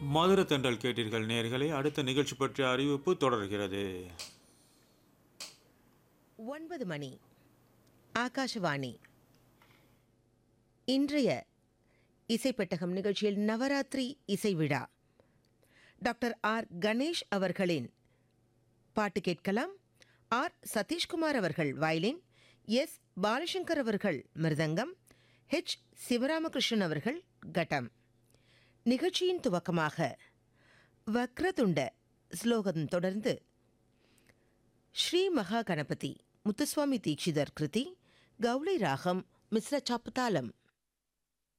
மதுர தென்றல் கேட்டீர்கள் நேர்களே அடுத்த நிகழ்ச்சி பற்றிய அறிவிப்பு தொடர்கிறது ஒன்பது மணி ஆகாஷவாணி இன்றைய இசைப்பெட்டகம் நிகழ்ச்சியில் நவராத்திரி இசை விழா டாக்டர் ஆர் கணேஷ் அவர்களின் பாட்டு கேட்கலாம் ஆர் சதீஷ்குமார் அவர்கள் வயலின் எஸ் பாலசங்கர் அவர்கள் மிருதங்கம் ஹெச் சிவராமகிருஷ்ணன் அவர்கள் கட்டம் நிகழ்ச்சியின் துவக்கமாக வக்ரதுண்ட ஸ்லோகம் தொடர்ந்து ஸ்ரீ மகா கணபதி முத்துசுவாமி தீட்சிதர் கிருதி கௌளை ராகம் மிஸ்ர சாப்புதாலம்